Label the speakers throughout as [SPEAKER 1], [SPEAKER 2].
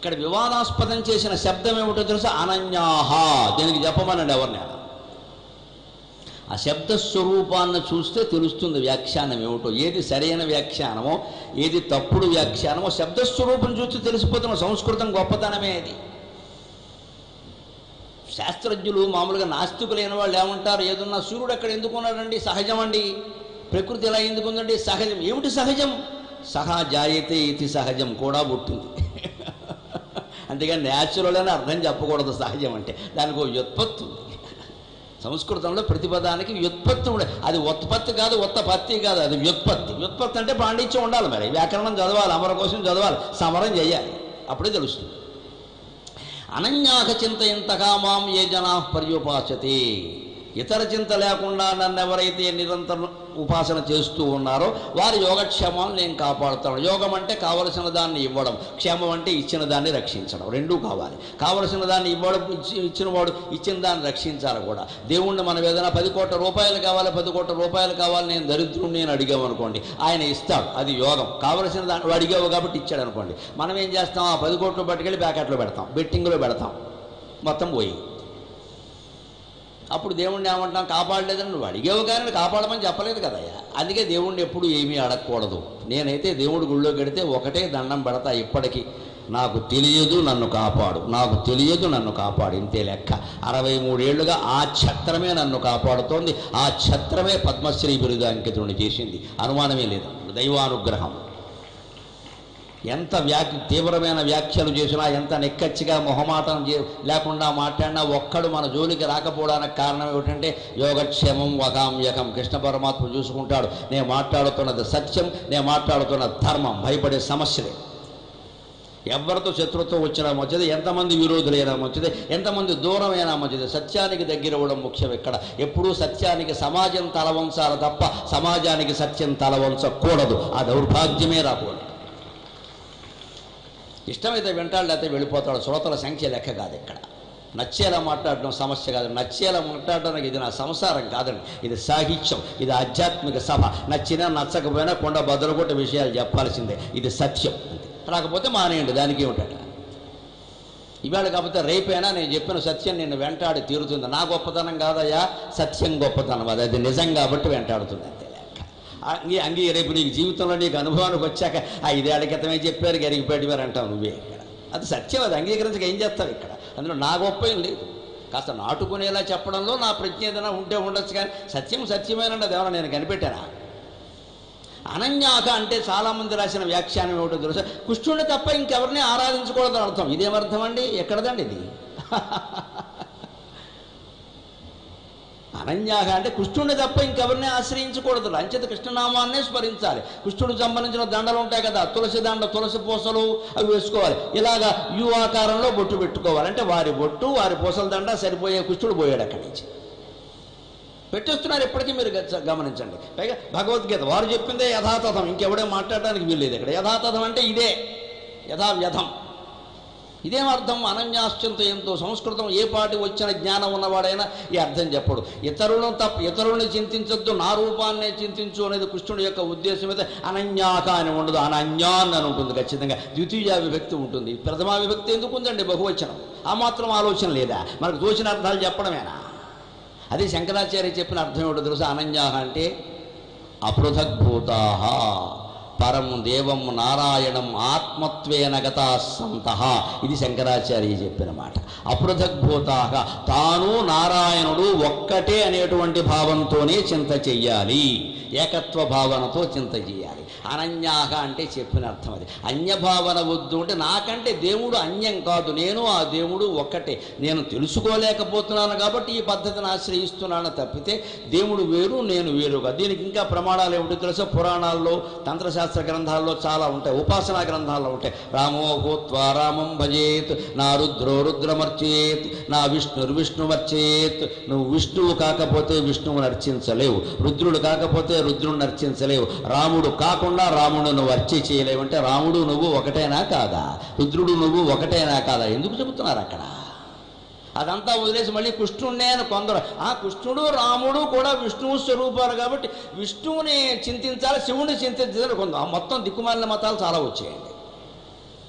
[SPEAKER 1] ఇక్కడ వివాదాస్పదం చేసిన శబ్దం ఏమిటో తెలుసా అనన్యాహ దీనికి చెప్పమనండి ఎవరిని ఆ శబ్ద స్వరూపాన్ని చూస్తే తెలుస్తుంది వ్యాఖ్యానం ఏమిటో ఏది సరైన వ్యాఖ్యానమో ఏది తప్పుడు వ్యాఖ్యానమో శబ్ద స్వరూపం చూస్తే తెలిసిపోతున్న సంస్కృతం గొప్పతనమే అది శాస్త్రజ్ఞులు మామూలుగా నాస్తికులైన వాళ్ళు ఏమంటారు ఏదన్నా సూర్యుడు అక్కడ ఎందుకు ఉన్నాడండి సహజం అండి ప్రకృతి ఎలా ఎందుకు ఉందండి సహజం ఏమిటి సహజం సహా జాయతే ఇది సహజం కూడా పుట్టింది అంతేగాని న్యాచురల్ అని అర్థం చెప్పకూడదు సహజం అంటే దానికి ఒక వ్యుత్పత్తి ఉంది సంస్కృతంలో ప్రతిపదానికి వ్యుత్పత్తి ఉండే అది ఉత్పత్తి కాదు ఉత్తపత్తి కాదు అది వ్యుత్పత్తి వ్యుత్పత్తి అంటే పాండిత్యం ఉండాలి మరి వ్యాకరణం చదవాలి అమర కోసం చదవాలి సమరం చేయాలి అప్పుడే తెలుస్తుంది అనన్యాక చింత ఇంతగా మాం ఏ జనా పర్యుపాసతే ఇతర చింత లేకుండా నన్ను ఎవరైతే నిరంతరం ఉపాసన చేస్తూ ఉన్నారో వారి యోగక్షేమాన్ని నేను కాపాడుతాను యోగం అంటే కావలసిన దాన్ని ఇవ్వడం క్షేమం అంటే ఇచ్చిన దాన్ని రక్షించడం రెండూ కావాలి కావలసిన దాన్ని ఇవ్వడం ఇచ్చి ఇచ్చిన వాడు ఇచ్చిన దాన్ని రక్షించాలి కూడా దేవుణ్ణి మనం ఏదైనా పది కోట్ల రూపాయలు కావాలి పది కోట్ల రూపాయలు కావాలి నేను దరిద్రుడిని నేను అడిగాము అనుకోండి ఆయన ఇస్తాడు అది యోగం కావలసిన దాన్ని నువ్వు అడిగావు కాబట్టి ఇచ్చాడు అనుకోండి మనం ఏం చేస్తాం ఆ పది కోట్లు పట్టుకెళ్ళి ప్యాకెట్లో పెడతాం బెట్టింగ్లో పెడతాం మొత్తం పోయి అప్పుడు దేవుణ్ణి ఏమంటాం కాపాడలేదని నువ్వు అడిగావు కానీ నువ్వు కాపాడమని చెప్పలేదు కదయ్యా అందుకే దేవుణ్ణి ఎప్పుడు ఏమీ అడగకూడదు నేనైతే దేవుడి గుళ్ళో కడితే ఒకటే దండం పెడతా ఇప్పటికీ నాకు తెలియదు నన్ను కాపాడు నాకు తెలియదు నన్ను కాపాడు ఇంతే లెక్క అరవై మూడేళ్లుగా ఆ ఛత్రమే నన్ను కాపాడుతోంది ఆ ఛత్రమే పద్మశ్రీ బిరుదు అంకితుడిని చేసింది అనుమానమే లేదు దైవానుగ్రహం ఎంత వ్యాఖ్య తీవ్రమైన వ్యాఖ్యలు చేసినా ఎంత నెక్కచ్చిగా మొహమాటం చే లేకుండా మాట్లాడినా ఒక్కడు మన జోలికి రాకపోవడానికి కారణం ఏమిటంటే యోగక్షేమం వకామ్యకం కృష్ణ పరమాత్మ చూసుకుంటాడు నేను మాట్లాడుతున్నది సత్యం నేను మాట్లాడుతున్న ధర్మం భయపడే సమస్యలే ఎవరితో శత్రుత్వం వచ్చినా మంచిది ఎంతమంది విరోధులైనా మంచిది ఎంతమంది దూరమైనా మంచిది సత్యానికి దగ్గర అవ్వడం ముఖ్యం ఇక్కడ ఎప్పుడూ సత్యానికి సమాజం తలవంచాలి తప్ప సమాజానికి సత్యం తలవంచకూడదు ఆ దౌర్భాగ్యమే రాకూడదు ఇష్టమైతే వింటాడు లేకపోతే వెళ్ళిపోతాడు శ్రోతల సంఖ్య లెక్క కాదు ఇక్కడ నచ్చేలా మాట్లాడడం సమస్య కాదు నచ్చేలా మాట్లాడడానికి ఇది నా సంసారం కాదండి ఇది సాహిత్యం ఇది ఆధ్యాత్మిక సభ నచ్చినా నచ్చకపోయినా కొండ బదులుకొట్ట విషయాలు చెప్పాల్సిందే ఇది సత్యం అంతే. రాకపోతే మానేయండి దానికి ఏమిటట ఇవాళ కాకపోతే రేపైనా నేను చెప్పిన సత్యం నిన్ను వెంటాడి తీరుతుంది నా గొప్పతనం కాదయ్యా సత్యం గొప్పతనం అది అది నిజం కాబట్టి వెంటాడుతుంది అంతే లెక్క అంగీ అంగీ రేపు నీకు జీవితంలో నీకు అనుభవానికి వచ్చాక ఆ ఐదేళ్ల క్రితమే చెప్పారు గరిగిపెట్టివారు అంటావు నువ్వే ఇక్కడ అది సత్యం అది అంగీకరించక ఏం చేస్తావు ఇక్కడ అందులో నా గొప్ప ఏం లేదు కాస్త నాటుకునేలా చెప్పడంలో నా ప్రజ్ఞ ఏదైనా ఉంటే ఉండొచ్చు కానీ సత్యం సత్యమేనండి అది ఏమన్నా నేను కనిపెట్టానా అనన్యాక అంటే చాలామంది రాసిన వ్యాఖ్యానం ఏమిటో తెలుసా కృష్ణుడిని తప్ప ఇంకెవరిని ఆరాధించకూడదని అర్థం ఇదేమర్థం అండి ఎక్కడదండి ఇది అనన్యాక అంటే కృష్ణుడిని తప్ప ఇంకెవరిని ఆశ్రయించకూడదు అంచేత కృష్ణనామాన్నే స్మరించాలి కృష్ణుడికి సంబంధించిన దండలు ఉంటాయి కదా తులసి దండ తులసి పూసలు అవి వేసుకోవాలి ఇలాగా యు ఆకారంలో బొట్టు పెట్టుకోవాలి అంటే వారి బొట్టు వారి పూసల దండ సరిపోయే కృష్ణుడు పోయాడు అక్కడి నుంచి పెట్టేస్తున్నారు ఎప్పటికీ మీరు గ- గమనించండి పైగా భగవద్గీత వారు చెప్పిందే యథాతథం ఇంకెవడే మాట్లాడడానికి వీల్లేదు ఇక్కడ యథాతథం అంటే ఇదే యథావ్యథం ఇదేం అర్థం అనన్యాశ్చంత ఎంతో సంస్కృతం ఏ పాటి వచ్చిన జ్ఞానం ఉన్నవాడైనా ఈ అర్థం చెప్పడు ఇతరులను తప్ప ఇతరులను చింతించొద్దు నా రూపాన్నే చింతించు అనేది కృష్ణుడి యొక్క ఉద్దేశం అయితే అనన్యాక అని ఉండదు అనన్యాన్ అని ఉంటుంది ఖచ్చితంగా ద్వితీయ విభక్తి ఉంటుంది ప్రథమా విభక్తి ఎందుకు ఉందండి బహువచనం ఆ మాత్రం ఆలోచన లేదా మనకు తోచిన అర్థాలు చెప్పడమేనా అది శంకరాచార్య చెప్పిన అర్థం ఏమిటో తెలుసా అనన్యాహ అంటే అపృథగ్భూతాహ పరం దేవం నారాయణం ఆత్మత్వేన గతా సంత ఇది శంకరాచార్య చెప్పిన మాట అపృథగ్భూతాహ తాను నారాయణుడు ఒక్కటే అనేటువంటి భావంతోనే చింత చెయ్యాలి ఏకత్వ భావనతో చింత చేయాలి అనన్యాహ అంటే చెప్పిన అర్థం అది అన్యభావన వద్దు అంటే నాకంటే దేవుడు అన్యం కాదు నేను ఆ దేవుడు ఒక్కటే నేను తెలుసుకోలేకపోతున్నాను కాబట్టి ఈ పద్ధతిని ఆశ్రయిస్తున్నాను తప్పితే దేవుడు వేరు నేను వేరుగా దీనికి ఇంకా ప్రమాణాలు ఏమిటో తెలుసా పురాణాల్లో తంత్రశాస్త్ర గ్రంథాల్లో చాలా ఉంటాయి ఉపాసనా గ్రంథాల్లో ఉంటాయి రామో భూత్వా రామం భజేత్ నా రుద్రో రుద్రమర్చేత్ నా విష్ణుర్ విష్ణుమర్చేత్ నువ్వు విష్ణువు కాకపోతే విష్ణువుని అర్చించలేవు రుద్రుడు కాకపోతే రుద్రుడిని అర్చించలేవు రాముడు కాకుండా రాముడు నువ్వు అర్చి చేయలేవు అంటే రాముడు నువ్వు ఒకటేనా కాదా రుద్రుడు నువ్వు ఒకటేనా కాదా ఎందుకు చెబుతున్నారు అక్కడ అదంతా వదిలేసి మళ్ళీ కృష్ణుడినే అని కొందరు ఆ కృష్ణుడు రాముడు కూడా విష్ణువు స్వరూపాలు కాబట్టి విష్ణువుని చింతించాలి శివుని చింతించాలి కొందరు ఆ మొత్తం దిక్కుమాలిన మతాలు చాలా వచ్చాయండి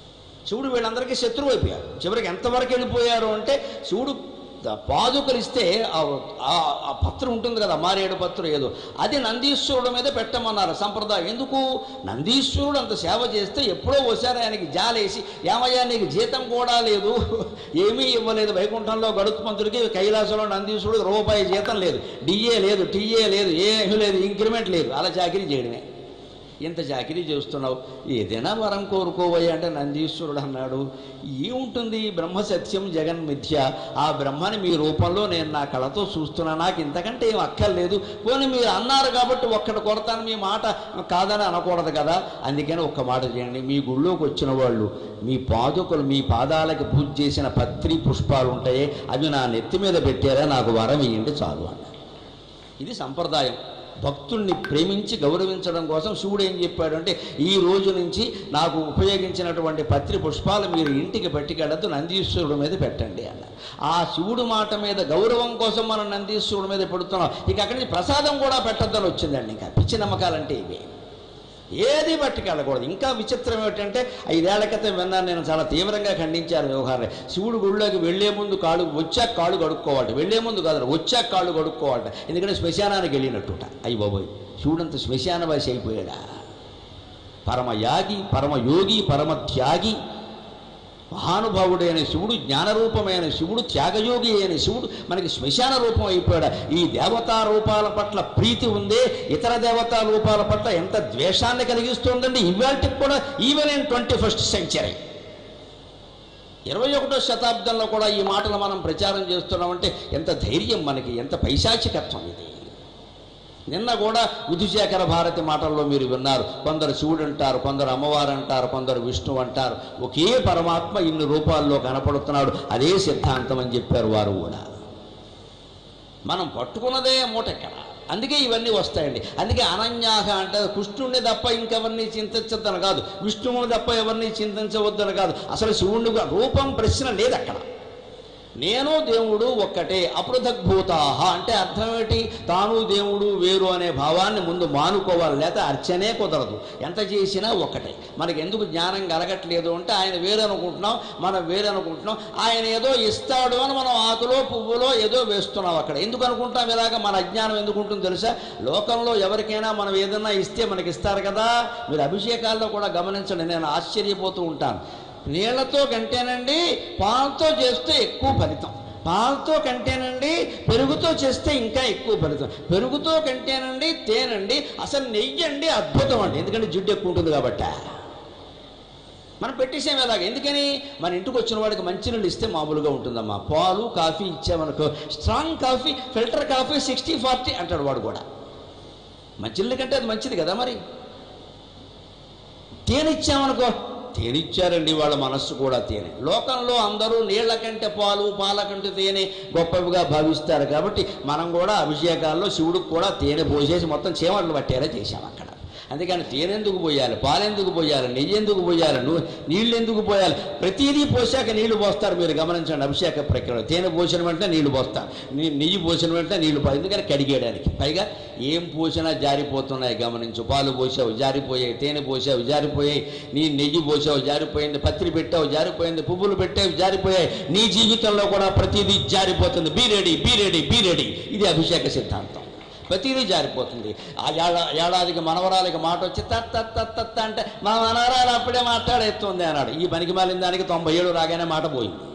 [SPEAKER 1] శివుడు వీళ్ళందరికీ శత్రువు అయిపోయారు చివరికి ఎంతవరకు వెళ్ళిపోయారు అంటే శివుడు ద- పాదుకలు ఇస్తే ఆ- ఆ- ఆ పత్రం ఉంటుంది కదా మారేడు పత్రం ఏదో అది నందీశ్వరుడు మీద పెట్టమన్నారు సంప్రదాయం ఎందుకు నందీశ్వరుడు అంత సేవ చేస్తే ఎప్పుడో ఒకసారి ఆయనకి జాలేసి ఏమయ్యా నీకు జీతం కూడా లేదు ఏమీ ఇవ్వలేదు వైకుంఠంలో గడుత్మంతుడికి కైలాసంలో నందీశ్వరుడు రూపాయి జీతం లేదు డిఏ లేదు టీఏ లేదు ఏమీ లేదు ఇంక్రిమెంట్ లేదు అలా చాకరీ చేయడమే ఇంత చాకిరీ చేస్తున్నావు ఏదైనా వరం కోరుకోవయ్యా అంటే నందీశ్వరుడు అన్నాడు ఏముంటుంది బ్రహ్మ సత్యం జగన్ మిథ్య ఆ బ్రహ్మని మీ రూపంలో నేను నా కళతో చూస్తున్నా నాకు ఇంతకంటే ఏం అక్కర్లేదు పోనీ మీరు అన్నారు కాబట్టి ఒక్కటి కొడతాను మీ మాట కాదని అనకూడదు కదా అందుకని ఒక్క మాట చేయండి మీ గుళ్ళోకి వచ్చిన వాళ్ళు మీ పాదుకలు మీ పాదాలకి పూజ చేసిన పత్రి పుష్పాలు ఉంటాయే అవి నా నెత్తి మీద పెట్టారా నాకు వరం ఇయ్యండి చాలు అన్నారు ఇది సంప్రదాయం భక్తుల్ని ప్రేమించి గౌరవించడం కోసం శివుడు ఏం చెప్పాడు అంటే ఈ రోజు నుంచి నాకు ఉపయోగించినటువంటి పత్రి పుష్పాలు మీరు ఇంటికి పట్టుకెళ్ళద్దు నందీశ్వరుడు మీద పెట్టండి అన్న ఆ శివుడు మాట మీద గౌరవం కోసం మనం నందీశ్వరుడు మీద పెడుతున్నాం ఇక అక్కడి నుంచి ప్రసాదం కూడా పెట్టద్దని వచ్చిందండి ఇంకా పిచ్చి నమ్మకాలంటే ఇవి ఏది పట్టుకెళ్ళకూడదు ఇంకా విచిత్రం ఏమిటంటే ఐదేళ్ల క్రితం విన్నాను నేను చాలా తీవ్రంగా ఖండించారు వ్యవహారం శివుడు గుళ్ళోకి వెళ్లే ముందు కాళ్ళు వచ్చాక కాళ్ళు కడుక్కోవాలి వెళ్లే ముందు కాదు వచ్చాక కాళ్ళు కడుక్కోవాలట ఎందుకంటే శ్మశానానికి వెళ్ళినట్టుట అయ్యి బాబోయ్ శివుడంత శ్మశాన వాసి అయిపోయాడా పరమ యాగి పరమ యోగి పరమ త్యాగి మహానుభావుడైన శివుడు జ్ఞానరూపమైన శివుడు త్యాగయోగి అయిన శివుడు మనకి శ్మశాన రూపం అయిపోయాడు ఈ దేవతా రూపాల పట్ల ప్రీతి ఉందే ఇతర దేవతా రూపాల పట్ల ఎంత ద్వేషాన్ని కలిగిస్తుందండి ఇవాళకి కూడా even in twenty first century ఇరవై ఒకటో శతాబ్దంలో కూడా ఈ మాటలు మనం ప్రచారం చేస్తున్నామంటే ఎంత ధైర్యం మనకి ఎంత పైశాచికత్వం ఇది నిన్న కూడా విధుశేఖర భారతి మాటల్లో మీరు విన్నారు కొందరు శివుడు అంటారు కొందరు అమ్మవారు అంటారు కొందరు విష్ణువు అంటారు ఒకే పరమాత్మ ఇన్ని రూపాల్లో కనపడుతున్నాడు అదే సిద్ధాంతం అని చెప్పారు వారు కూడా మనం పట్టుకున్నదే మూటెక్కడ అందుకే ఇవన్నీ వస్తాయండి అందుకే అనన్యాహ అంటే కృష్ణుడిని తప్ప ఇంకెవరిని చింతించొద్దని కాదు విష్ణువుని తప్ప ఎవరిని చింతించవద్దని కాదు అసలు శివుణ్ణి కూడా రూపం ప్రశ్న లేదు అక్కడ నేను దేవుడు ఒక్కటే అపృథగ్భూతాహ అంటే అర్థం ఏంటి తాను దేవుడు వేరు అనే భావాన్ని ముందు మానుకోవాలి లేకపోతే అర్చనే కుదరదు ఎంత చేసినా ఒక్కటే మనకి ఎందుకు జ్ఞానం కలగట్లేదు అంటే ఆయన వేరు అనుకుంటున్నాం మనం వేరు అనుకుంటున్నాం ఆయన ఏదో ఇస్తాడు అని మనం ఆకులో పువ్వులో ఏదో వేస్తున్నాం అక్కడ ఎందుకు అనుకుంటాం ఇలాగ మన అజ్ఞానం ఎందుకు ఉంటుంది తెలుసా లోకంలో ఎవరికైనా మనం ఏదైనా ఇస్తే మనకి ఇస్తారు కదా మీరు అభిషేకాల్లో కూడా గమనించండి నేను ఆశ్చర్యపోతూ ఉంటాను నీళ్లతో కంటేనండి పాలతో చేస్తే ఎక్కువ ఫలితం పాలతో కంటేనండి పెరుగుతో చేస్తే ఇంకా ఎక్కువ ఫలితం పెరుగుతో కంటేనండి తేనండి అసలు నెయ్యి అండి అద్భుతం అండి ఎందుకంటే జిడ్డు ఎక్కువ ఉంటుంది కాబట్టి మనం పెట్టేసాం ఎలాగ ఎందుకని మన ఇంటికి వచ్చిన వాడికి మంచినీళ్ళు ఇస్తే మామూలుగా ఉంటుందమ్మా పాలు కాఫీ ఇచ్చామనుకో strong coffee filter coffee sixty forty అంటాడు వాడు కూడా మంచినీళ్ళ కంటే అది మంచిది కదా మరి తేనె ఇచ్చామనుకో తేనె ఇచ్చారండి వాళ్ళ మనస్సు కూడా తేనె లోకంలో అందరూ నీళ్ల కంటే పాలు పాల కంటే తేనె గొప్పవిగా భావిస్తారు కాబట్టి మనం కూడా అభిషేకాల్లో శివుడికి కూడా తేనె పోసేసి మొత్తం చీమట్లు పట్టేలా చేశాం అక్కడ అందుకని తేనెందుకు పోయాలి పాలెందుకు పోయాలి నెయ్యి ఎందుకు పోయాలి నువ్వు నీళ్ళు ఎందుకు పోయాలి ప్రతిదీ పోసాక నీళ్లు పోస్తారు మీరు గమనించండి అభిషేక ప్రక్రియ తేనె పోసిన వెంటనే నీళ్లు పోస్తారు నీ- నెయ్యి పోసిన వెంటనే నీళ్లు పో ఎందుకని కడిగేయడానికి పైగా ఏం పోసినా జారిపోతున్నాయి గమనించు పాలు పోసావు జారిపోయాయి తేనె పోసావు జారిపోయాయి నీ నెయ్యి పోసావు జారిపోయింది పత్రి పెట్టావు జారిపోయింది పువ్వులు పెట్టావు జారిపోయాయి నీ జీవితంలో కూడా ప్రతిదీ జారిపోతుంది be ready be ready be ready ఇది అభిషేక సిద్ధాంతం ప్రతిదీ జారిపోతుంది ఆ ఏడా ఏడాదికి మనవరాలకి మాట వచ్చి తత్ తత్ తత్ తత్ అంటే మా మనవరాలు అప్పుడే మాట్లాడేస్తుంది అన్నాడు ఈ పనికి మాలిన దానికి తొంభై ఏడు రాగానే మాట పోయింది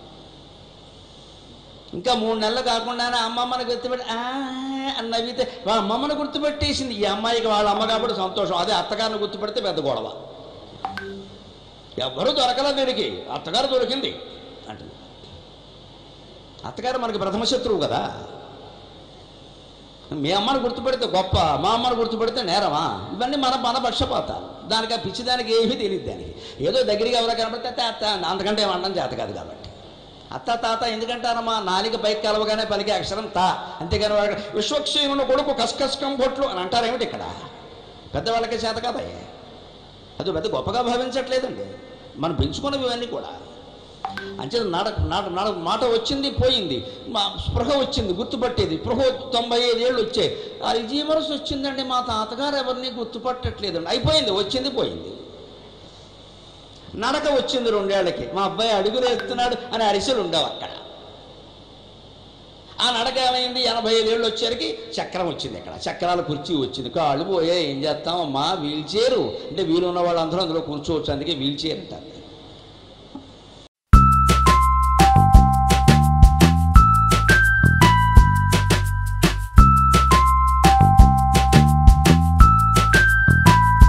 [SPEAKER 1] ఇంకా మూడు నెలలు కాకుండానే అమ్మమ్మని గుర్తుపెట్టి "ఆ" అని నవ్వితే వాళ్ళ అమ్మమ్మని గుర్తుపెట్టేసింది ఈ అమ్మాయికి వాళ్ళ అమ్మ కాబట్టి సంతోషం అదే అత్తగారిని గుర్తుపెడితే పెద్ద గొడవ ఎవ్వరూ దొరకలేదు వీడికి అత్తగారు దొరికింది అంటుంది అత్తగారు మనకి ప్రథమ శత్రువు కదా మీ అమ్మని గుర్తుపెడితే గొప్ప మా అమ్మని గుర్తుపెడితే నేరమా ఇవన్నీ మన మన పక్షపాతాలు దానికి ఆ పిచ్చి దానికి ఏమీ తెలియదు దానికి ఏదో దగ్గరికి ఎవరో కనబడితే అత్త అత్త అంతకంటే ఏమనడం చేత కాదు కాబట్టి అత్త తాత ఎందుకంటారమ్మా నాలిక పైకి కలవగానే పలికే అక్షరం తా అంతేగాని వాడు విశ్వక్షేణుని కొడుకు కస్కస్కం కొట్లు అని అంటారేమిటి ఇక్కడ పెద్దవాళ్ళకి చేత కాదయ్యే అది పెద్ద గొప్పగా భావించట్లేదండి మనం పెంచుకున్నవి ఇవన్నీ కూడా అంచేత నాట నాట నాట మాట వచ్చింది పోయింది మా స్పృహ వచ్చింది గుర్తుపట్టేది స్పృహ తొంభై ఐదేళ్ళు వచ్చాయి ఆ రిజీమరస్ వచ్చిందండి మా తాతగారు ఎవరిని గుర్తుపట్టట్లేదండి అయిపోయింది వచ్చింది పోయింది నడక వచ్చింది రెండేళ్లకి మా అబ్బాయి అడుగులు ఎత్తున్నాడు అని అరిసెలు ఉండవు అక్కడ ఆ నడక ఏమైంది ఎనభై ఐదేళ్ళు వచ్చేసరికి చక్రం వచ్చింది ఇక్కడ చక్రాల కుర్చీ వచ్చింది కాళ్ళు పోయే ఏం చేస్తాం అమ్మా వీల్ చైరు అంటే వీలు ఉన్న వాళ్ళందరూ అందులో కూర్చోవచ్చు అందుకే వీల్ చైర్ అంటారు